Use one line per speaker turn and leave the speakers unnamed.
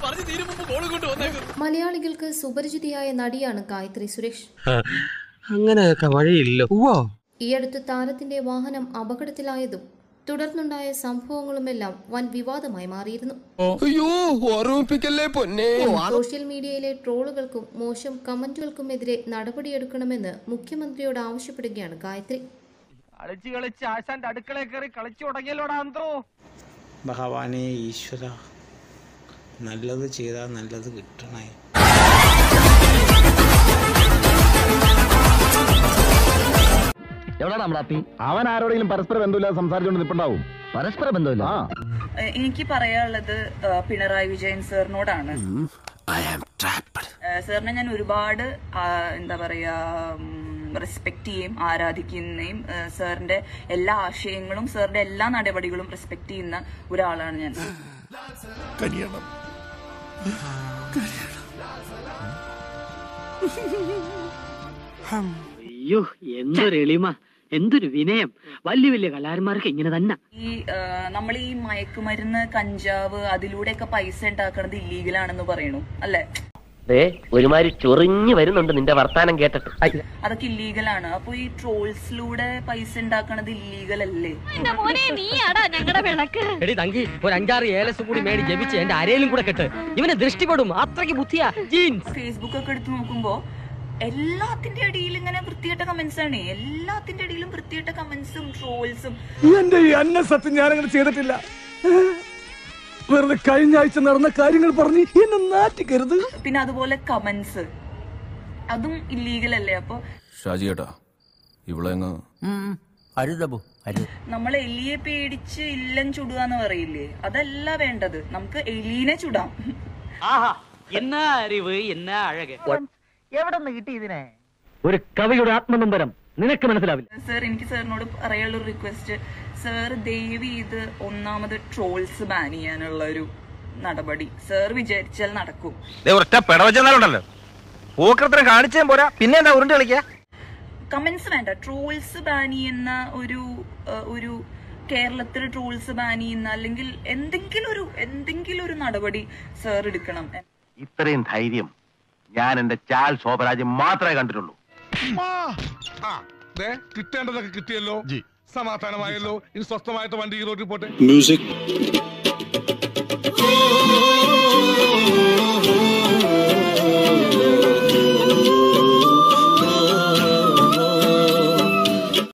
പറഞ്ഞു തീരും മുമ്പ് കോള് കൊണ്ട് വന്നേക്കും
മലയാളികൾക്ക് സുപരിചിതയായ നടിയാണ് ഗായത്രി സുരേഷ്
അങ്ങനെയൊക്കെ വഴിയില്ല ഉവ്വോ
ഈ അടുത്ത് താരത്തിന്റെ വാഹനം അപകടത്തിലായതും തുടർന്നുണ്ടായ സംഭവങ്ങളുമെല്ലാം വൻ വിവാദമായി മാറിയിരുന്നു
അയ്യോ ഓർമ്മിപ്പിക്കല്ലേ പൊന്നെ
സോഷ്യൽ മീഡിയയിലെ ട്രോളുകൾക്കും മോശം കമന്റുകൾക്കുമെതിരെ നടപടിയെടുക്കണമെന്ന് മുഖ്യമന്ത്രിയോട് ആവശ്യപ്പെടുകയാണ് ഗായത്രി
കളിച്ച് കളിച്ച് ആശാന്റെ അടുക്കളയിൽ കയറി കളിച്ചു തുടങ്ങിയല്ലോടാ അന്ത്രോ
ഭഗവാനെ ഈശ്വര നല്ലത് ചെയ്താൽ നല്ലത് കിട്ടണേ
എവിടെയാണ് നമ്മളാപ്പി അവൻ ആരോടെങ്കിലും പരസ്പര ബന്ധമില്ലാതെ സംസാരിച്ചുകൊണ്ട് നിൽപ്പുണ്ടാവും പരസ്പര ബന്ധമില്ല ആ
ഏഹ് എനിക്ക് പറയാനുള്ളത് ഏഹ് പിണറായി വിജയൻ സാറിനോടാണ് ഏഹ് സാറിനെ ഞാൻ ഒരുപാട് ആ, എന്താ പറയാ റെസ്പെക്ട് ചെയ്യും ആരാധിക്കുന്നയും ഏഹ് സാറിന്റെ എല്ലാ ആശയങ്ങളും സാറിന്റെ എല്ലാ നടപടികളും റെസ്പെക്ട് ചെയ്യുന്ന ഒരാളാണ് ഞാൻ
അയ്യോ എന്തൊരു എളിമ എന്തൊരു വിനയം വലിയ വലിയ കലാകാരന്മാർക്ക് ഇങ്ങനെ തന്നെ
ഈ നമ്മൾ ഈ മയക്കുമരുന്ന് കഞ്ചാവ് അതിലൂടെയൊക്കെ പൈസ ഉണ്ടാക്കണത് ഇല്ലീഗലാണെന്ന് പറയണു അല്ലെ
ഒരുമാതിരി ചൊറിഞ്ഞു വരുന്നുണ്ട് നിന്റെ വർത്താനം കേട്ടിട്ട്
അതൊക്കെ ഇല്ലീഗലാണ് അപ്പൊ ഈ ട്രോൾസിലൂടെ പൈസ ഉണ്ടാക്കണത് ഇല്ലീഗൽ അല്ലേ
എടി തങ്കി ഒരു അഞ്ചാറ് ഏലസ് കൂടി മേടി ജപിച്ച് എന്റെ അരയിലും കൂടെ കെട്ട് ഇവന് ദൃഷ്ടിപ്പെടും അത്രയ്ക്ക് ബുദ്ധിയാ ജീൻസ്
ഫേസ്ബുക്ക് ഒക്കെ എടുത്ത് നോക്കുമ്പോ എല്ലാത്തിന്റെ അടിയിൽ ഇങ്ങനെ വൃത്തികെട്ട കമന്റ്സ് ആണ് എല്ലാത്തിന്റെ അടിയിലും വൃത്തികെട്ട കമന്റ്സും ട്രോൾസും
എന്റെ ഈ അന്ന സത്യം ഞാനങ്ങനെ ചെയ്തിട്ടില്ല വെറുതെ കഴിഞ്ഞ ആഴ്ച നടന്ന കാര്യങ്ങൾ പറഞ്ഞ് എന്നെ നാറ്റിക്കരുത്
പിന്നെ അതുപോലെ കമന്റ്സ് അതും ഇല്ലീഗൽ അല്ലേ അപ്പൊ
ഷാജി ഏട്ടാ ഇവിടെ
അരുതബു അരുത്
നമ്മൾ എലിയെ പേടിച്ച് ഇല്ലം ചുടുക എന്ന് പറയില്ലേ അതല്ല വേണ്ടത് നമുക്ക് എലീനെ ചുടാം
ആഹാ എന്നാ അറിവ് എന്നാ അഴക്
എവിടെ നിന്ന് കിട്ടി ഇതിനെ
ഒരു കവിയുടെ ആത്മനൊമ്പരം നിനക്ക് മനസ്സിലാവില്ല
സർ എനിക്ക് സാറിനോട് പറയാനുള്ള ഒരു റിക്വസ്റ്റ് സർ ദയവ് ചെയ്ത് ഒന്നാമത് ട്രോൾസ് ബാൻ ചെയ്യാനുള്ള ഒരു നടപടി സർ വിചാരിച്ചാൽ നടക്കും
ഒറ്റ പെടവച്ചെന്നാലുണ്ടല്ലോ പൂക്കൃത്രം കാണിച്ചേ പോരാ പിന്നെ എന്താ ഉരുണ്ട് കളിക്കാ
കമന്റ്സ് വേണ്ട ട്രോൾസ് ബാൻ ചെയ്യുന്ന ഒരു ഏഹ്, ഒരു കേരളത്തിൽ ട്രോൾസ് ബാൻ ചെയ്യുന്ന അല്ലെങ്കിൽ എന്തെങ്കിലും ഒരു എന്തെങ്കിലും ഒരു നടപടി സർ എടുക്കണം
ഇത്രയും ധൈര്യം ഞാൻ എന്റെ ചാൽ ശോഭരാജ് മാത്രമേ കണ്ടിട്ടുള്ളൂ
കിട്ടേണ്ടതൊക്കെ കിട്ടിയല്ലോ സമാധാനമായല്ലോ ഇനി സ്വസ്ഥമായിട്ട് വണ്ടി ഈ റോഡിൽ പോട്ടെ
മ്യൂസിക്